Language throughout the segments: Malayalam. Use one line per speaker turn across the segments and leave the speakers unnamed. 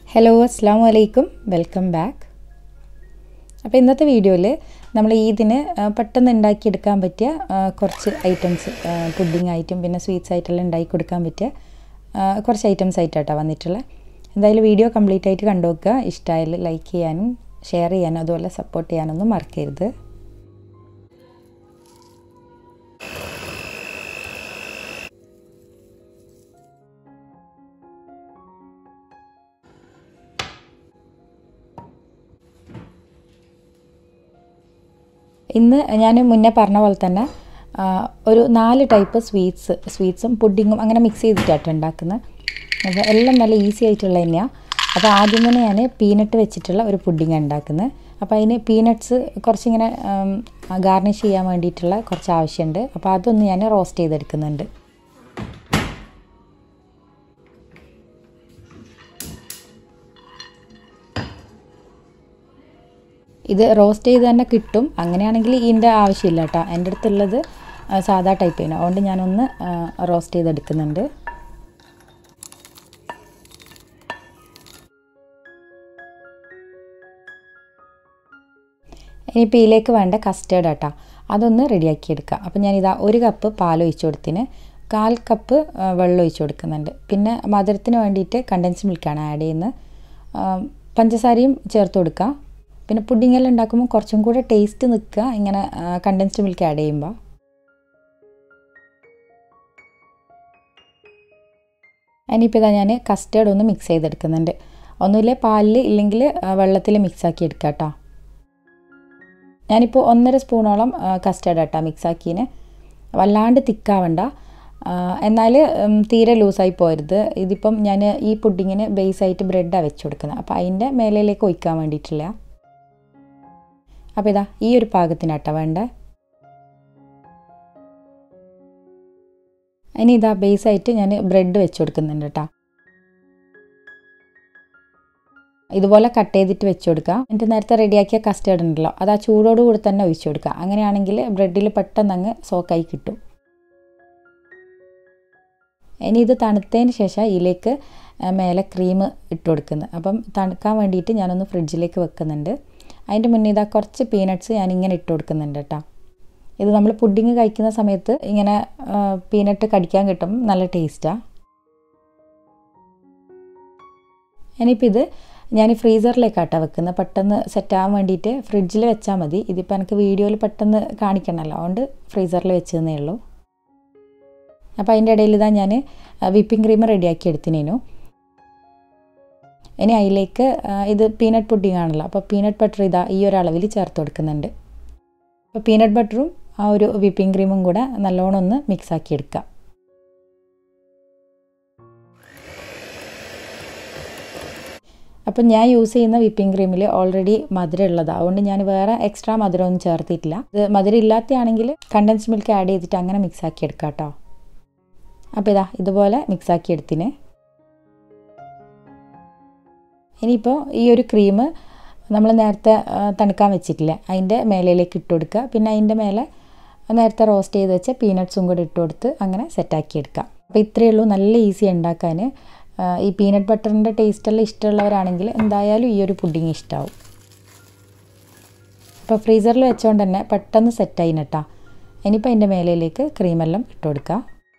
ഹലോ അസ്സാം വലൈക്കും വെൽക്കം ബാക്ക് അപ്പോൾ ഇന്നത്തെ വീഡിയോയിൽ നമ്മൾ ഈദിന് ആ, പെട്ടെന്ന് ഉണ്ടാക്കിയെടുക്കാൻ പറ്റിയ ആ, കുറച്ച് ഐറ്റംസ് പുഡിംഗ് ആയിട്ടും പിന്നെ സ്വീറ്റ്സ് ആയിട്ടെല്ലാം ഉണ്ടാക്കി കൊടുക്കാൻ പറ്റിയ ആ, കുറച്ച് ഐറ്റംസ് ആയിട്ടാണ് വന്നിട്ടുള്ളത് എന്തായാലും വീഡിയോ കംപ്ലീറ്റ് ആയിട്ട് കണ്ടു നോക്കുക ഇഷ്ടമായാൽ ലൈക്ക് ചെയ്യാനും ഷെയർ ചെയ്യാനും അതുപോലെ സപ്പോർട്ട് ചെയ്യാനൊന്നും മറക്കരുത് ഇന്ന് ഞാൻ മുന്നേ പറഞ്ഞ പോലെ തന്നെ ആ, ഒരു നാല് ടൈപ്പ് സ്വീറ്റ്സ് സ്വീറ്റ്സും പുഡിങ്ങും അങ്ങനെ മിക്സ് ചെയ്തിട്ടാണ് ഉണ്ടാക്കുന്നത് അപ്പോൾ എല്ലാം നല്ല ഈസി ആയിട്ടുള്ള തന്നെയാണ് അപ്പോൾ ആദ്യം തന്നെ ഞാൻ പീനട്ട് വെച്ചിട്ടുള്ള ഒരു പുഡിങ് ഉണ്ടാക്കുന്നത് അപ്പോൾ അതിന് പീനട്ട്സ് കുറച്ചിങ്ങനെ ഗാർണിഷ് ചെയ്യാൻ വേണ്ടിയിട്ടുള്ള കുറച്ച് ആവശ്യമുണ്ട് അപ്പോൾ അതൊന്ന് ഞാൻ റോസ്റ്റ് ചെയ്തെടുക്കുന്നുണ്ട് ഇത് റോസ്റ്റ് ചെയ്ത് തന്നെ കിട്ടും അങ്ങനെയാണെങ്കിൽ ഇതിൻ്റെ ആവശ്യമില്ല കേട്ടോ എൻ്റെ അടുത്തുള്ളത് ആ, സാധാ ടൈപ്പ് തന്നെ അതുകൊണ്ട് ഞാനൊന്ന് റോസ്റ്റ് ചെയ്തെടുക്കുന്നുണ്ട് ഇനിയിപ്പോൾ ഇതിലേക്ക് വേണ്ട കസ്റ്റേർഡ് ആട്ടാ അതൊന്ന് റെഡിയാക്കി എടുക്കുക അപ്പോൾ ഞാനിതാ ഒരു കപ്പ് പാൽ ഒഴിച്ചു കൊടുത്തിന് കാൽ കപ്പ് ആ, വെള്ളം ഒഴിച്ചു കൊടുക്കുന്നുണ്ട് പിന്നെ മധുരത്തിന് വേണ്ടിയിട്ട് കണ്ടൻസ് മിൽക്കാണ് ആഡ് ചെയ്യുന്നത് ആ, പഞ്ചസാരയും ചേർത്ത് കൊടുക്കുക പിന്നെ പുഡിങ്ങെല്ലാം ഉണ്ടാക്കുമ്പോൾ കുറച്ചും കൂടെ ടേസ്റ്റ് നിൽക്കുക ഇങ്ങനെ കണ്ടൻസ്ഡ് മിൽക്ക് ആഡ് ചെയ്യുമ്പോൾ ഇനിയിപ്പോൾ ഇതാ ഞാൻ കസ്റ്റേർഡ് ഒന്ന് മിക്സ് ചെയ്തെടുക്കുന്നുണ്ട് ഒന്നുമില്ലേ പാലിൽ ഇല്ലെങ്കിൽ വെള്ളത്തിൽ മിക്സ് ആക്കി എടുക്കുക കേട്ടോ ഞാനിപ്പോൾ ഒന്നര സ്പൂണോളം കസ്റ്റേർഡ് ആട്ടാ മിക്സ് ആക്കിയതിന് വല്ലാണ്ട് തിക്കാവണ്ട എന്നാൽ തീരെ ലൂസായി പോരുത് ഇതിപ്പം ഞാൻ ഈ പുഡിങ്ങിന് ബേസായിട്ട് ബ്രെഡാണ് വെച്ച് കൊടുക്കുന്നത് അപ്പോൾ അതിൻ്റെ മേലയിലേക്ക് ഒഴിക്കാൻ വേണ്ടിയിട്ടില്ല അപ്പോൾ ഇതാ ഈ ഒരു പാകത്തിനാട്ടോ വേണ്ടേ ഇനി ഇതാ ബേസായിട്ട് ഞാൻ ബ്രെഡ് വെച്ച് കൊടുക്കുന്നുണ്ട് കേട്ടോ ഇതുപോലെ കട്ട് ചെയ്തിട്ട് വെച്ച് കൊടുക്കുക എന്നിട്ട് നേരത്തെ റെഡിയാക്കിയ കസ്റ്റേർഡ് ഉണ്ടല്ലോ അത് ആ ചൂടോട് കൂടി തന്നെ ഒഴിച്ചു കൊടുക്കുക അങ്ങനെയാണെങ്കിൽ ബ്രെഡിൽ പെട്ടെന്ന് അങ്ങ് സോക്കായി കിട്ടും ഇനി ഇത് തണുത്തതിന് ശേഷം ഇതിലേക്ക് മേലെ ക്രീം ഇട്ട് കൊടുക്കുന്നത് അപ്പം തണുക്കാൻ വേണ്ടിയിട്ട് ഞാനൊന്ന് ഫ്രിഡ്ജിലേക്ക് വെക്കുന്നുണ്ട് അതിൻ്റെ മുന്നേ ഇതാ കുറച്ച് പീനട്ട്സ് ഞാൻ ഇങ്ങനെ ഇട്ട് കൊടുക്കുന്നുണ്ട് കേട്ടോ ഇത് നമ്മൾ പുഡിങ് കഴിക്കുന്ന സമയത്ത് ഇങ്ങനെ പീനട്ട് കടിക്കാൻ കിട്ടും നല്ല ടേസ്റ്റാണ് ഇനിയിപ്പോൾ ഇത് ഞാൻ ഫ്രീസറിലേക്കാട്ടോ വെക്കുന്നത് പെട്ടെന്ന് സെറ്റ് ആവാൻ വേണ്ടിയിട്ട് ഫ്രിഡ്ജിൽ വെച്ചാൽ മതി ഇതിപ്പോൾ എനിക്ക് വീഡിയോയിൽ പെട്ടെന്ന് കാണിക്കണമല്ലോ അതുകൊണ്ട് ഫ്രീസറിൽ വെച്ചതന്നേ ഉള്ളൂ അപ്പോൾ അതിൻ്റെ ഇടയിൽ ഇതാ ഞാൻ വിപ്പിംഗ് ക്രീം റെഡിയാക്കി എടുത്തിനേനു ഇനി അതിലേക്ക് ഇത് പീനട്ട് പുഡിംഗ് ആണല്ലോ അപ്പോൾ പീനട്ട് ബട്ടർ ഇതാ ഈ ഒരു അളവിൽ ചേർത്ത് കൊടുക്കുന്നുണ്ട് അപ്പോൾ പീനട്ട് ബട്ടറും ആ ഒരു വിപ്പിംഗ് ക്രീമും കൂടെ നല്ലോണം ഒന്ന് മിക്സ് ആക്കി എടുക്കുക അപ്പം ഞാൻ യൂസ് ചെയ്യുന്ന വിപ്പിംഗ് ക്രീമിൽ ഓൾറെഡി മധുരം ഉള്ളതാണ് അതുകൊണ്ട് ഞാൻ വേറെ എക്സ്ട്രാ മധുരമൊന്നും ചേർത്തിട്ടില്ല ഇത് മധുരം ഇല്ലാത്തയാണെങ്കിൽ കണ്ടൻസ് മിൽക്ക് ആഡ് ചെയ്തിട്ട് അങ്ങനെ മിക്സ് ആക്കി എടുക്കാം കേട്ടോ അപ്പോൾ ഇതാ ഇതുപോലെ മിക്സ് ആക്കി എടുത്തിന് ഇനിയിപ്പോൾ ഈ ഒരു ക്രീം നമ്മൾ നേരത്തെ തണുക്കാൻ വെച്ചിട്ടില്ലേ അതിൻ്റെ മേലയിലേക്ക് ഇട്ട് കൊടുക്കുക പിന്നെ അതിൻ്റെ മേലെ നേരത്തെ റോസ്റ്റ് ചെയ്ത് വെച്ച പീനട്ട്സും കൂടെ ഇട്ട് കൊടുത്ത് അങ്ങനെ സെറ്റാക്കി എടുക്കാം അപ്പോൾ ഇത്രയേ ഉള്ളൂ നല്ല ഈസി ഉണ്ടാക്കാൻ ഈ പീനട്ട് ബട്ടറിൻ്റെ ടേസ്റ്റെല്ലാം ഇഷ്ടമുള്ളവരാണെങ്കിൽ എന്തായാലും ഈ ഒരു പുഡിങ് ഇഷ്ടമാവും അപ്പോൾ ഫ്രീസറിൽ വെച്ചുകൊണ്ട് തന്നെ പെട്ടെന്ന് സെറ്റായി നട്ടാ ഇനിയിപ്പോൾ അതിൻ്റെ മേലയിലേക്ക് ക്രീമെല്ലാം ഇട്ട് കൊടുക്കുക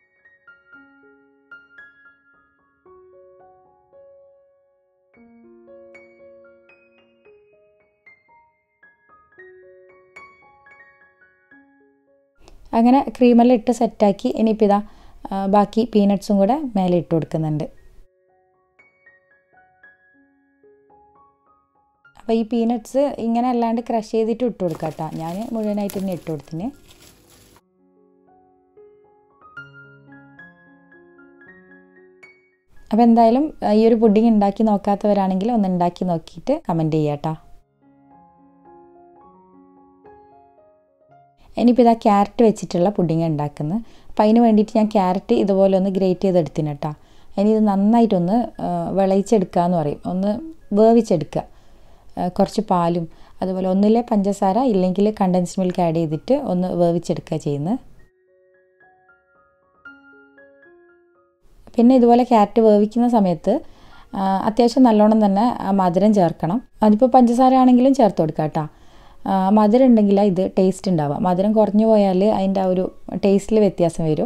അങ്ങനെ ക്രീമെല്ലാം ഇട്ട് സെറ്റാക്കി ഇനിയിപ്പോൾ ഇതാ ബാക്കി പീനട്ട്സും കൂടെ മേലെ ഇട്ട് കൊടുക്കുന്നുണ്ട് അപ്പോൾ ഈ പീനട്ട്സ് ഇങ്ങനെ അല്ലാണ്ട് ക്രഷ് ചെയ്തിട്ട് ഇട്ട് കൊടുക്കാം കേട്ടോ ഞാൻ മുഴുവനായിട്ട് തന്നെ ഇട്ട് കൊടുത്തിന് അപ്പോൾ എന്തായാലും ഈ ഒരു പുഡിങ് ഉണ്ടാക്കി നോക്കാത്തവരാണെങ്കിൽ ഒന്ന് ഉണ്ടാക്കി നോക്കിയിട്ട് കമൻറ്റ് ചെയ്യാം കേട്ടോ ഇനിയിപ്പോൾ ഇതാ ക്യാരറ്റ് വെച്ചിട്ടുള്ള പുഡിങ് ഉണ്ടാക്കുന്നത് അപ്പോൾ അതിന് വേണ്ടിയിട്ട് ഞാൻ ക്യാരറ്റ് ഇതുപോലെ ഒന്ന് ഗ്രേറ്റ് ചെയ്തെടുത്തിന് കേട്ടോ ഇനി ഇത് നന്നായിട്ടൊന്ന് വിളയിച്ചെടുക്കുക എന്ന് പറയും ഒന്ന് വേവിച്ചെടുക്കുക കുറച്ച് പാലും അതുപോലെ ഒന്നിലെ പഞ്ചസാര ഇല്ലെങ്കിൽ കണ്ടൻസ്ഡ് മിൽക്ക് ആഡ് ചെയ്തിട്ട് ഒന്ന് വേവിച്ചെടുക്കുക ചെയ്യുന്നത് പിന്നെ ഇതുപോലെ ക്യാരറ്റ് വേവിക്കുന്ന സമയത്ത് ആ, അത്യാവശ്യം നല്ലോണം തന്നെ ആ മധുരം ചേർക്കണം അതിപ്പോൾ പഞ്ചസാര ആണെങ്കിലും ചേർത്ത് കൊടുക്കാം കേട്ടോ ആ, മധുരം ഉണ്ടെങ്കിൽ ഇത് ടേസ്റ്റ് ഉണ്ടാവുക മധുരം കുറഞ്ഞു പോയാൽ അതിൻ്റെ ആ ഒരു ടേസ്റ്റിൽ വ്യത്യാസം വരും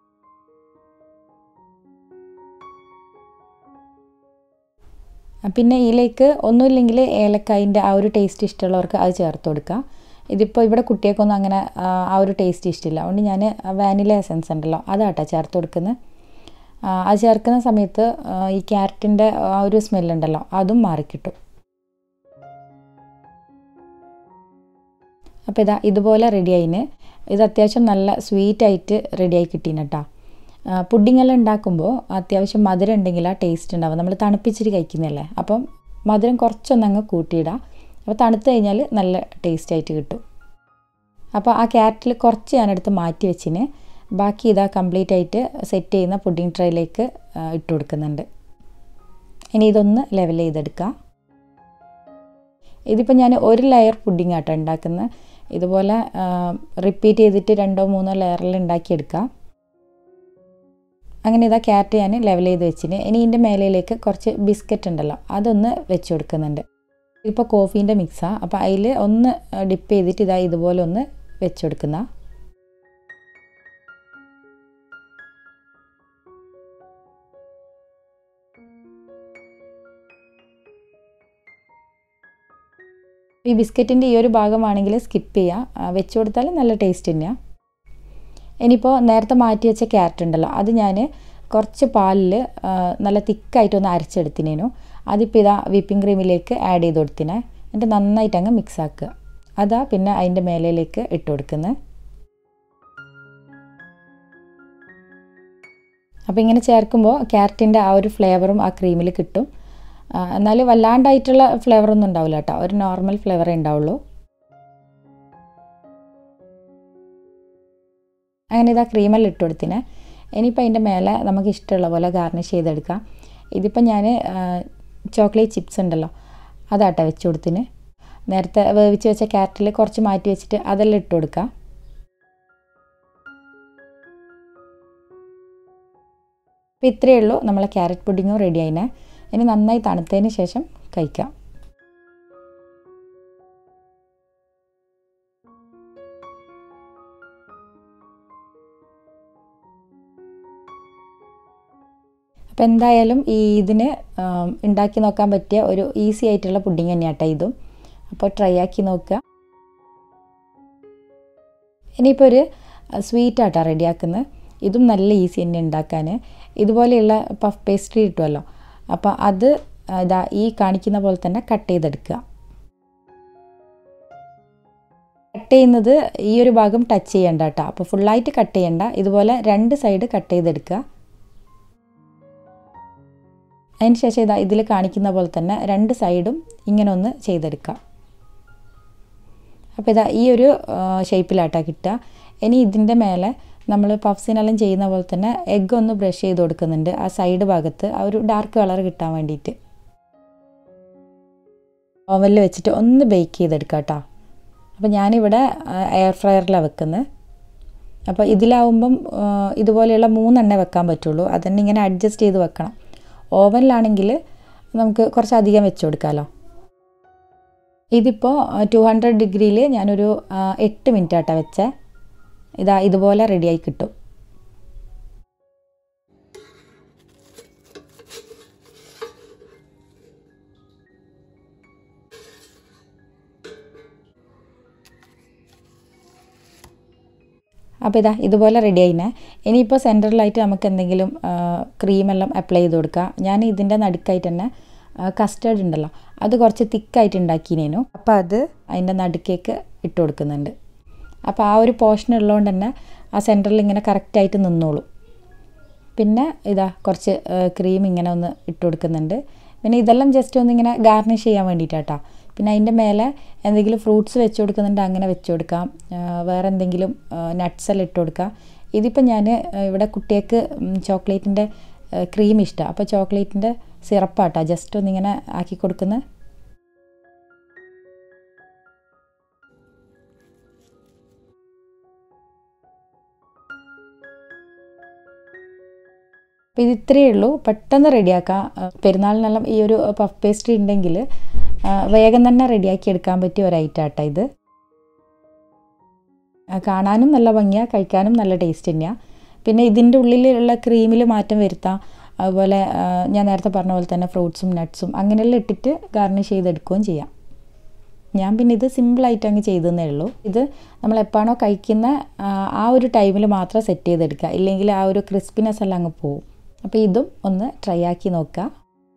പിന്നെ ഇതിലേക്ക് ഒന്നുമില്ലെങ്കിൽ ഏലക്കായിൻ്റെ ആ ഒരു ടേസ്റ്റ് ഇഷ്ടമുള്ളവർക്ക് അത് ചേർത്ത് കൊടുക്കുക ഇതിപ്പോൾ ഇവിടെ കുട്ടികൾക്കൊന്നും അങ്ങനെ ആ, ആ ഒരു ടേസ്റ്റ് ഇഷ്ടമില്ല അതുകൊണ്ട് ഞാൻ വാനില എസൻസ് ഉണ്ടല്ലോ അതാട്ടോ ചേർത്ത് കൊടുക്കുന്നത് ആ, അത് ചേർക്കുന്ന സമയത്ത് ആ, ഈ ക്യാരറ്റിൻ്റെ ആ ഒരു സ്മെല്ലുണ്ടല്ലോ അതും മാറിക്കിട്ടും അപ്പോൾ ഇതാ ഇതുപോലെ റെഡി ആയിന് ഇത് അത്യാവശ്യം നല്ല സ്വീറ്റായിട്ട് റെഡിയായി കിട്ടീന് കേട്ടോ പുഡിംഗ് എല്ലാം ഉണ്ടാക്കുമ്പോൾ അത്യാവശ്യം മധുരം ഉണ്ടെങ്കിൽ ആ ടേസ്റ്റ് ഉണ്ടാവും നമ്മൾ തണുപ്പിച്ചിട്ട് കഴിക്കുന്നതല്ലേ അപ്പം മധുരം കുറച്ചൊന്ന് അങ്ങ് കൂട്ടിയിടാം അപ്പോൾ തണുത്ത് കഴിഞ്ഞാൽ നല്ല ടേസ്റ്റ് ആയിട്ട് കിട്ടും അപ്പോൾ ആ ക്യാരറ്റിൽ കുറച്ച് ഞാനെടുത്ത് മാറ്റി വെച്ചിന് ബാക്കി ഇതാ കംപ്ലീറ്റ് ആയിട്ട് സെറ്റ് ചെയ്യുന്ന പുഡിംഗ് ട്രേയിലേക്ക് ഇട്ട് കൊടുക്കുന്നുണ്ട് ഇനി ഇതൊന്ന് ലെവൽ ചെയ്തെടുക്കാം ഇതിപ്പോൾ ഞാൻ ഒരു ലെയർ പുഡിംഗ് ആട്ടോ ഉണ്ടാക്കുന്നത് ഇതുപോലെ റിപ്പീറ്റ് ചെയ്തിട്ട് രണ്ടോ മൂന്നോ ലെയറിൽ ഉണ്ടാക്കിയെടുക്കാം അങ്ങനെ ഇതാ ക്യാരറ്റ് ഞാൻ ലെവൽ ചെയ്ത് വെച്ചിന് ഇനി ഇതിൻ്റെ മേലയിലേക്ക് കുറച്ച് ബിസ്ക്കറ്റ് ഉണ്ടല്ലോ അതൊന്ന് വെച്ച് കൊടുക്കുന്നുണ്ട് ഇപ്പോൾ കോഫീൻ്റെ മിക്സാണ് അപ്പോൾ അതിൽ ഒന്ന് ഡിപ്പ് ചെയ്തിട്ട് ഇതാ ഇതുപോലെ ഒന്ന് വെച്ച് കൊടുക്കുന്ന ഈ ബിസ്ക്കറ്റിൻ്റെ ഈ ഒരു ഭാഗമാണെങ്കിൽ സ്കിപ്പ് ചെയ്യുക വെച്ച് കൊടുത്താൽ നല്ല ടേസ്റ്റ് തന്നെയാണ് ഇനിയിപ്പോൾ നേരത്തെ മാറ്റി വെച്ച ക്യാരറ്റ് ഉണ്ടല്ലോ അത് ഞാൻ കുറച്ച് പാലിൽ നല്ല തിക്കായിട്ടൊന്ന് അരച്ചെടുത്തിനേനു അതിപ്പോൾ ഇതാ വിപ്പിംഗ് ക്രീമിലേക്ക് ആഡ് ചെയ്ത് കൊടുത്തിനെ എന്നിട്ട് നന്നായിട്ട് അങ്ങ് മിക്സ് ആക്കുക അതാ പിന്നെ അതിൻ്റെ മേലയിലേക്ക് ഇട്ട് കൊടുക്കുന്നത് അപ്പോൾ ഇങ്ങനെ ചേർക്കുമ്പോൾ ക്യാരറ്റിൻ്റെ ആ ഒരു ഫ്ലേവറും ആ ക്രീമിൽ കിട്ടും എന്നാൽ വല്ലാണ്ടായിട്ടുള്ള ഫ്ലേവറൊന്നും ഉണ്ടാവില്ല കേട്ടോ ഒരു നോർമൽ ഫ്ലേവറേ ഉണ്ടാവുള്ളൂ അങ്ങനെ ഇതാ ക്രീമെല്ലാം ഇട്ട് കൊടുത്തിനെ ഇനിയിപ്പോൾ അതിൻ്റെ മേലെ നമുക്ക് ഇഷ്ടമുള്ള പോലെ ഗാർണിഷ് ചെയ്തെടുക്കാം ഇതിപ്പോൾ ഞാൻ ചോക്ലേറ്റ് ചിപ്സ് ഉണ്ടല്ലോ അതാട്ടോ വെച്ച് കൊടുത്തിന് നേരത്തെ വേവിച്ച് വെച്ച ക്യാരറ്റിൽ കുറച്ച് മാറ്റി വെച്ചിട്ട് അതെല്ലാം ഇട്ട് കൊടുക്കാം അപ്പോൾ ഇത്രയേ ഉള്ളൂ നമ്മളെ ക്യാരറ്റ് പുഡിങ്ങും റെഡി ആയിനെ ഇനി നന്നായി തണുത്തതിന് ശേഷം കഴിക്കാം അപ്പോൾ എന്തായാലും ഈ ഇതിന് ഉണ്ടാക്കി നോക്കാൻ പറ്റിയ ഒരു ഈസി ആയിട്ടുള്ള പുഡിങ് തന്നെയാട്ടോ ഇതും അപ്പോൾ ട്രൈ ആക്കി നോക്കുക ഇനിയിപ്പോൾ ഒരു സ്വീറ്റ് ആട്ടോ റെഡിയാക്കുന്നത് ഇതും നല്ല ഈസി തന്നെ ഉണ്ടാക്കാൻ ഇതുപോലെയുള്ള പഫ് പേസ്ട്രി കിട്ടുമല്ലോ അപ്പോൾ അത് ഇതാ ഈ കാണിക്കുന്ന പോലെ തന്നെ കട്ട് ചെയ്തെടുക്കുക കട്ട് ചെയ്യുന്നത് ഈ ഒരു ഭാഗം ടച്ച് ചെയ്യണ്ട കേട്ടോ അപ്പോൾ ഫുള്ളായിട്ട് കട്ട് ചെയ്യണ്ട ഇതുപോലെ രണ്ട് സൈഡ് കട്ട് ചെയ്തെടുക്കുക അതിന് ശേഷം ഇതാ ഇതിൽ കാണിക്കുന്ന പോലെ തന്നെ രണ്ട് സൈഡും ഇങ്ങനെ ഒന്ന് ചെയ്തെടുക്കാം അപ്പോൾ ഇതാ ഈ ഒരു ഷേപ്പിലാട്ടാ കിട്ടുക ഇനി ഇതിൻ്റെ മേലെ നമ്മൾ പഫ്സിനെല്ലാം ചെയ്യുന്ന പോലെ തന്നെ എഗ്ഗ് ഒന്ന് ബ്രഷ് ചെയ്ത് കൊടുക്കുന്നുണ്ട് ആ സൈഡ് ഭാഗത്ത് ആ ഒരു ഡാർക്ക് കളർ കിട്ടാൻ വേണ്ടിയിട്ട് ഓവനിൽ വെച്ചിട്ട് ഒന്ന് ബേക്ക് ചെയ്തെടുക്കാം കേട്ടോ അപ്പോൾ ഞാനിവിടെ എയർ ഫ്രയറിലാണ് വെക്കുന്നത് അപ്പോൾ ഇതിലാവുമ്പം ഇതുപോലെയുള്ള മൂന്നെണ്ണേ വെക്കാൻ പറ്റുള്ളൂ അതന്നെ ഇങ്ങനെ അഡ്ജസ്റ്റ് ചെയ്ത് വെക്കണം ഓവനിലാണെങ്കിൽ നമുക്ക് കുറച്ചധികം വെച്ച് കൊടുക്കാമല്ലോ ഇതിപ്പോൾ ടു ഹൺഡ്രഡ് ഡിഗ്രിയിൽ ഞാനൊരു എട്ട് മിനിറ്റ് ആട്ടാ വെച്ചേ ഇതാ ഇതുപോലെ റെഡിയായി കിട്ടും അപ്പോൾ ഇതാ ഇതുപോലെ റെഡി ആയിനെ ഇനിയിപ്പോൾ സെൻറ്ററിലായിട്ട് നമുക്ക് എന്തെങ്കിലും ക്രീമെല്ലാം അപ്ലൈ ചെയ്ത് കൊടുക്കാം ഞാൻ ഇതിൻ്റെ നടുക്കായിട്ട് തന്നെ കസ്റ്റേർഡ് ഉണ്ടല്ലോ അത് കുറച്ച് തിക്കായിട്ട് ഉണ്ടാക്കിനേനു അപ്പോൾ അത് അതിൻ്റെ നടുക്കേക്ക് ഇട്ട് കൊടുക്കുന്നുണ്ട് അപ്പോൾ ആ ഒരു പോർഷൻ ഉള്ളതുകൊണ്ട് തന്നെ ആ സെൻറ്ററിൽ ഇങ്ങനെ കറക്റ്റായിട്ട് നിന്നോളൂ പിന്നെ ഇതാ കുറച്ച് ക്രീം ഇങ്ങനെ ഒന്ന് ഇട്ട് കൊടുക്കുന്നുണ്ട് പിന്നെ ഇതെല്ലാം ജസ്റ്റ് ഒന്ന് ഇങ്ങനെ ഗാർണിഷ് ചെയ്യാൻ വേണ്ടിയിട്ടാട്ടോ പിന്നെ അതിൻ്റെ മേലെ എന്തെങ്കിലും ഫ്രൂട്ട്സ് വെച്ച് കൊടുക്കുന്നുണ്ട് അങ്ങനെ വെച്ച് കൊടുക്കാം വേറെ എന്തെങ്കിലും നട്ട്സ് എല്ലാം ഇട്ട് കൊടുക്കാം ഇതിപ്പോൾ ഞാൻ ഇവിടെ കുട്ടികൾക്ക് ചോക്ലേറ്റിൻ്റെ ക്രീം ഇഷ്ടമാണ് അപ്പോൾ ചോക്ലേറ്റിൻ്റെ സിറപ്പാട്ടോ ജസ്റ്റ് ഒന്നിങ്ങനെ ആക്കി കൊടുക്കുന്നത് അപ്പോൾ ഇത് ഇത്രയേ ഉള്ളൂ പെട്ടെന്ന് റെഡിയാക്കാം പെരുന്നാളിനെല്ലാം ഈ ഒരു പഫ് പേസ്ട്രി ഉണ്ടെങ്കിൽ വേഗം തന്നെ റെഡിയാക്കി എടുക്കാൻ പറ്റിയ ഒരു ഐറ്റം ആട്ടോ ഇത് ആ, കാണാനും നല്ല ഭംഗിയാണ് കഴിക്കാനും നല്ല ടേസ്റ്റ് തന്നെയാണ് പിന്നെ ഇതിൻ്റെ ഉള്ളിലുള്ള ക്രീമിൽ മാറ്റം വരുത്താം അതുപോലെ ആ, ഞാൻ നേരത്തെ പറഞ്ഞ പോലെ തന്നെ ഫ്രൂട്ട്സും നട്ട്സും അങ്ങനെയെല്ലാം ഇട്ടിട്ട് ഗാർണിഷ് ചെയ്തെടുക്കുകയും ചെയ്യാം ഞാൻ പിന്നെ ഇത് സിമ്പിളായിട്ട് അങ്ങ് ചെയ്തെന്നേ ഉള്ളൂ ഇത് നമ്മൾ എപ്പോഴാണോ കഴിക്കുന്ന ആ, ആ ഒരു ടൈമിൽ മാത്രം സെറ്റ് ചെയ്തെടുക്കുക ഇല്ലെങ്കിൽ ആ ഒരു ക്രിസ്പിനെസ് എല്ലാം അങ്ങ് പോവും അപ്പോൾ ഇതും ഒന്ന് ട്രൈ ആക്കി നോക്കുക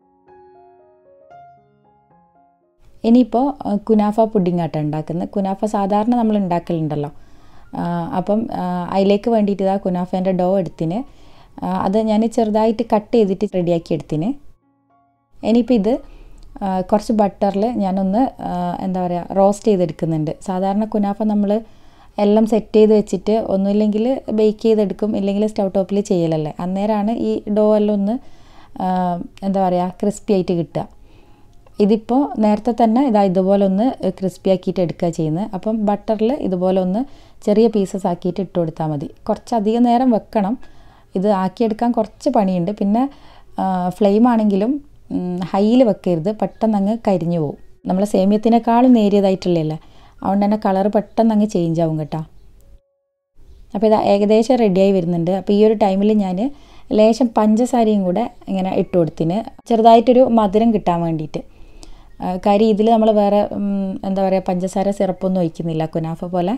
ഇനിയിപ്പോൾ കുനാഫ പുഡിംഗ് ആട്ടോ ഉണ്ടാക്കുന്നത് കുനാഫ സാധാരണ നമ്മൾ ഉണ്ടാക്കലുണ്ടല്ലോ ആ, അപ്പം ആ, അതിലേക്ക് വേണ്ടിയിട്ട് ഇതാ കുനാഫേൻ്റെ ഡോ എടുത്തിന് ആ, അത് ഞാൻ ചെറുതായിട്ട് കട്ട് ചെയ്തിട്ട് റെഡിയാക്കി എടുത്തിന് ഇനിയിപ്പോൾ ഇത് ആ, കുറച്ച് ബട്ടറിൽ ഞാനൊന്ന് ആ, എന്താ പറയുക റോസ്റ്റ് ചെയ്തെടുക്കുന്നുണ്ട് സാധാരണ കുനാഫ നമ്മൾ എല്ലാം സെറ്റ് ചെയ്ത് വെച്ചിട്ട് ഒന്നുമില്ലെങ്കിൽ ബേക്ക് ചെയ്തെടുക്കും ഇല്ലെങ്കിൽ സ്റ്റൗ ടോപ്പിൽ ചെയ്യലല്ലേ അന്നേരമാണ് ഈ ഡോ എല്ലാം ഒന്ന് ആ, എന്താ പറയുക ക്രിസ്പി ആയിട്ട് കിട്ടുക ഇതിപ്പോൾ നേരത്തെ തന്നെ ഇതാ ഇതുപോലെ ഒന്ന് ക്രിസ്പി ആക്കിയിട്ട് എടുക്കുക ചെയ്യുന്നത് അപ്പം ബട്ടറിൽ ഇതുപോലെ ഒന്ന് ചെറിയ പീസസ് ആക്കിയിട്ട് ഇട്ട് കൊടുത്താൽ മതി കുറച്ച് അധികം നേരം വെക്കണം ഇത് ആക്കിയെടുക്കാൻ കുറച്ച് പണിയുണ്ട് പിന്നെ ഫ്ലെയിം ആണെങ്കിലും ഹൈയിൽ വെക്കരുത് പെട്ടെന്ന് അങ്ങ് കരിഞ്ഞു പോകും നമ്മൾ സേമിയത്തിനേക്കാളും നേരിയതായിട്ടുള്ളതല്ലേ അതുകൊണ്ട് തന്നെ കളർ പെട്ടെന്ന് അങ്ങ് ചേഞ്ച് ആവും കേട്ടോ അപ്പോൾ ഇത് ഏകദേശം റെഡിയായി വരുന്നുണ്ട് അപ്പോൾ ഈ ഒരു ടൈമിൽ ഞാൻ ലേശം പഞ്ചസാരയും കൂടെ ഇങ്ങനെ ഇട്ട് കൊടുത്തിന് ചെറുതായിട്ടൊരു മധുരം കിട്ടാൻ വേണ്ടിയിട്ട് ആ, കാര്യം ഇതിൽ നമ്മൾ വേറെ ഉം, എന്താ പറയുക പഞ്ചസാര സിറപ്പൊന്നും ഒഴിക്കുന്നില്ല കുനാഫ പോലെ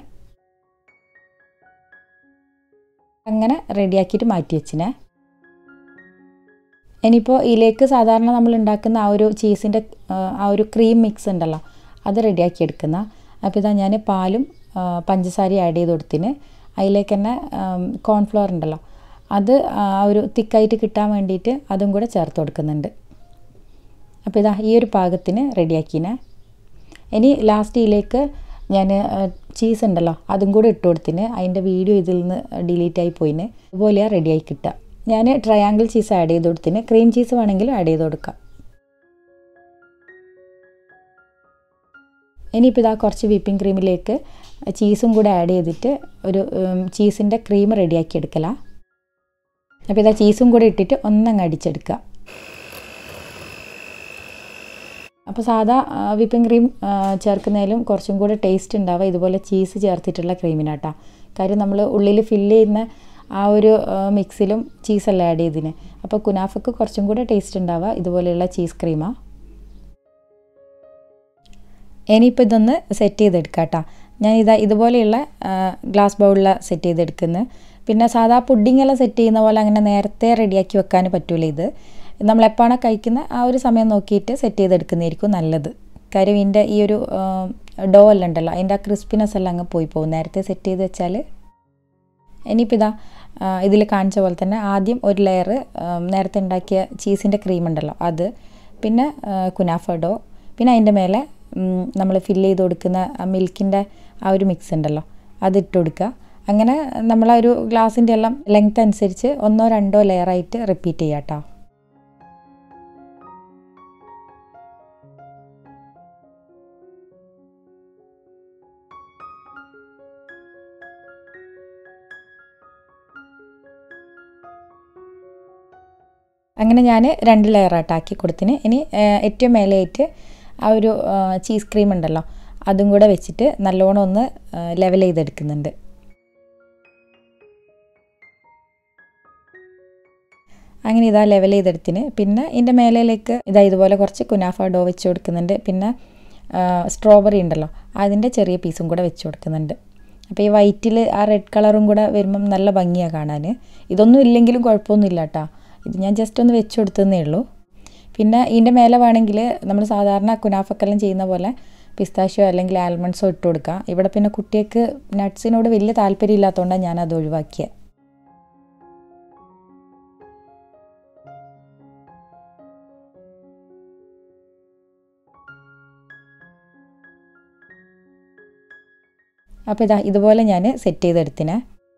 അങ്ങനെ റെഡിയാക്കിയിട്ട് മാറ്റി വെച്ചിനെ ഇനിയിപ്പോൾ ഇതിലേക്ക് സാധാരണ നമ്മൾ ഉണ്ടാക്കുന്ന ആ ഒരു ചീസിൻ്റെ ആ ഒരു ക്രീം മിക്സ് ഉണ്ടല്ലോ അത് റെഡിയാക്കി എടുക്കുന്ന അപ്പോൾ ഇതാ ഞാൻ പാലും ആ, പഞ്ചസാരയും ആഡ് ചെയ്ത് കൊടുത്തിന് അതിലേക്ക് തന്നെ കോൺഫ്ലവർ ഉണ്ടല്ലോ അത് ആ ഒരു തിക്കായിട്ട് കിട്ടാൻ വേണ്ടിയിട്ട് അതും കൂടെ ചേർത്ത് കൊടുക്കുന്നുണ്ട് അപ്പോൾ ഇതാ ഈ ഒരു പാകത്തിന് റെഡിയാക്കിനെ ഇനി ലാസ്റ്റ് ഇതിലേക്ക് ഞാൻ ചീസ് ഉണ്ടല്ലോ അതും കൂടെ ഇട്ട് കൊടുത്തിന് അതിൻ്റെ വീഡിയോ ഇതിൽ നിന്ന് ഡിലീറ്റ് ആയി പോയിന് അതുപോലെയാണ് റെഡിയായി കിട്ടുക ഞാൻ ട്രയാങ്കിൾ ചീസ് ആഡ് ചെയ്ത് കൊടുത്തിന് ക്രീം ചീസ് വേണമെങ്കിൽ ആഡ് ചെയ്ത് കൊടുക്കാം ഇനിയിപ്പോൾ ഇതാ കുറച്ച് വിപ്പിംഗ് ക്രീമിലേക്ക് ചീസും കൂടെ ആഡ് ചെയ്തിട്ട് ഒരു ചീസിൻ്റെ ക്രീം റെഡിയാക്കി എടുക്കലാണ് അപ്പോൾ ഇതാ ചീസും കൂടെ ഇട്ടിട്ട് ഒന്നങ്ങ് അടിച്ചെടുക്കുക അപ്പോൾ സാധാ വിപ്പിംഗ് ക്രീം ചേർക്കുന്നതിലും കുറച്ചും കൂടെ ടേസ്റ്റ് ഉണ്ടാവുക ഇതുപോലെ ചീസ് ചേർത്തിട്ടുള്ള ക്രീമിനാട്ടാ കാര്യം നമ്മൾ ഉള്ളിൽ ഫില്ല് ചെയ്യുന്ന ആ ഒരു മിക്സിലും ചീസല്ല ആഡ് ചെയ്തിന് അപ്പോൾ കുനാഫക്ക് കുറച്ചും കൂടെ ടേസ്റ്റ് ഉണ്ടാവുക ഇതുപോലെയുള്ള ചീസ് ക്രീമാണ് ഇനിയിപ്പോൾ ഇതൊന്ന് സെറ്റ് ചെയ്തെടുക്കാം കേട്ടോ ഞാൻ ഇതാ ഇതുപോലെയുള്ള ഗ്ലാസ് ബൗളിൽ സെറ്റ് ചെയ്തെടുക്കുന്നത് പിന്നെ സാധാ പുഡിംഗ് എല്ലാം സെറ്റ് ചെയ്യുന്ന പോലെ അങ്ങനെ നേരത്തെ റെഡിയാക്കി വെക്കാൻ പറ്റൂല ഇത് നമ്മൾ എപ്പോഴാണ് കഴിക്കുന്ന ആ ഒരു സമയം നോക്കിയിട്ട് സെറ്റ് ചെയ്തെടുക്കുന്നതായിരിക്കും നല്ലത് കാര്യം ഇതിൻ്റെ ഈ ഒരു ഡോ എല്ലാം ഉണ്ടല്ലോ അതിൻ്റെ ആ ക്രിസ്പിനെസ് എല്ലാം അങ്ങ് പോയി പോകും നേരത്തെ സെറ്റ് ചെയ്ത് വെച്ചാൽ ഇനിയിപ്പോൾ ഇതാ ഇതിൽ കാണിച്ച പോലെ തന്നെ ആദ്യം ഒരു ലെയർ നേരത്തെ ഉണ്ടാക്കിയ ചീസിൻ്റെ ക്രീം ഉണ്ടല്ലോ അത് പിന്നെ കുനാഫ ഡോ പിന്നെ അതിൻ്റെ മേലെ നമ്മൾ ഫില്ല് ചെയ്ത് കൊടുക്കുന്ന മിൽക്കിൻ്റെ ആ ഒരു മിക്സ് ഉണ്ടല്ലോ അത് ഇട്ട് കൊടുക്കുക അങ്ങനെ നമ്മളാ ഒരു ഗ്ലാസിൻ്റെ എല്ലാം ലെങ്ത് അനുസരിച്ച് ഒന്നോ രണ്ടോ ലെയറായിട്ട് റിപ്പീറ്റ് ചെയ്യാം കേട്ടോ അങ്ങനെ ഞാൻ രണ്ട് ലെയറായിട്ട് ആക്കി കൊടുത്തിന് ഇനി ഏറ്റവും മേലെയായിട്ട് ആ ഒരു ചീസ് ക്രീം ഉണ്ടല്ലോ അതും കൂടെ വെച്ചിട്ട് നല്ലോണം ഒന്ന് ലെവൽ ചെയ്തെടുക്കുന്നുണ്ട് അങ്ങനെ ഇതാ ലെവൽ ചെയ്തെടുത്തിന് പിന്നെ ഇതിൻ്റെ മേലയിലേക്ക് ഇതാ ഇതുപോലെ കുറച്ച് കുനാഫ ഡോ വെച്ച് കൊടുക്കുന്നുണ്ട് പിന്നെ സ്ട്രോബെറി ഉണ്ടല്ലോ അതിൻ്റെ ചെറിയ പീസും കൂടെ വെച്ച് കൊടുക്കുന്നുണ്ട് അപ്പോൾ ഈ വൈറ്റിൽ ആ റെഡ് കളറും കൂടെ വരുമ്പം നല്ല ഭംഗിയാണ് കാണാൻ ഇതൊന്നും ഇല്ലെങ്കിലും കുഴപ്പമൊന്നുമില്ല കേട്ടോ ഇത് ഞാൻ ജസ്റ്റ് ഒന്ന് വെച്ച് കൊടുത്തതേ ഉള്ളൂ പിന്നെ ഇതിൻ്റെ മേലെ വേണമെങ്കിൽ നമ്മൾ സാധാരണ കുനാഫക്കെല്ലാം ചെയ്യുന്ന പോലെ പിസ്താഷ്യോ അല്ലെങ്കിൽ ആൽമണ്ട്സോ ഇട്ട് കൊടുക്കുക ഇവിടെ പിന്നെ കുട്ടികൾക്ക് നട്ട്സിനോട് വലിയ താല്പര്യം ഇല്ലാത്തതുകൊണ്ടാണ് ഞാനത് ഒഴിവാക്കിയത് അപ്പോൾ ഇതാ ഇതുപോലെ ഞാൻ സെറ്റ് ചെയ്തെടുത്തിനെ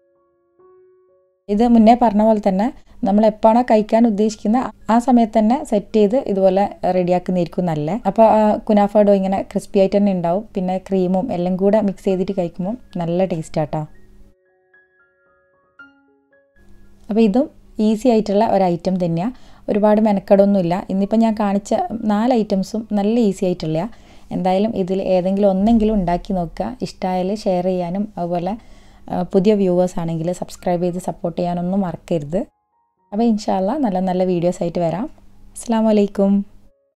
ഇത് മുന്നേ പറഞ്ഞ പോലെ തന്നെ നമ്മൾ എപ്പോഴാണോ കഴിക്കാൻ ഉദ്ദേശിക്കുന്ന ആ സമയത്ത് തന്നെ സെറ്റ് ചെയ്ത് ഇതുപോലെ റെഡിയാക്കുന്നതായിരിക്കും നല്ല അപ്പോൾ കുനാഫ ഡോ ഇങ്ങനെ ക്രിസ്പി ആയിട്ട് തന്നെ ഉണ്ടാവും പിന്നെ ക്രീമും എല്ലാം കൂടെ മിക്സ് ചെയ്തിട്ട് കഴിക്കുമ്പോൾ നല്ല ടേസ്റ്റ് ആട്ടോ അപ്പോൾ ഇതും ഈസി ആയിട്ടുള്ള ഒരു ഐറ്റം തന്നെയാണ് ഒരുപാട് മെനക്കെടൊന്നുമില്ല ഇന്നിപ്പോൾ ഞാൻ കാണിച്ച നാല് ഐറ്റംസും നല്ല ഈസി ആയിട്ടുള്ള എന്തായാലും ഇതിൽ ഏതെങ്കിലും ഒന്നെങ്കിലും ഉണ്ടാക്കി നോക്കുക ഇഷ്ടമായാൽ ഷെയർ ചെയ്യാനും അതുപോലെ പുതിയ വ്യൂവേഴ്സ് ആണെങ്കിൽ സബ്സ്ക്രൈബ് ചെയ്ത് സപ്പോർട്ട് ചെയ്യാനൊന്നും മറക്കരുത് അപ്പോൾ ഇൻഷാല്ല നല്ല നല്ല വീഡിയോസ് ആയിട്ട് വരാം അസ്സാം വലൈക്കും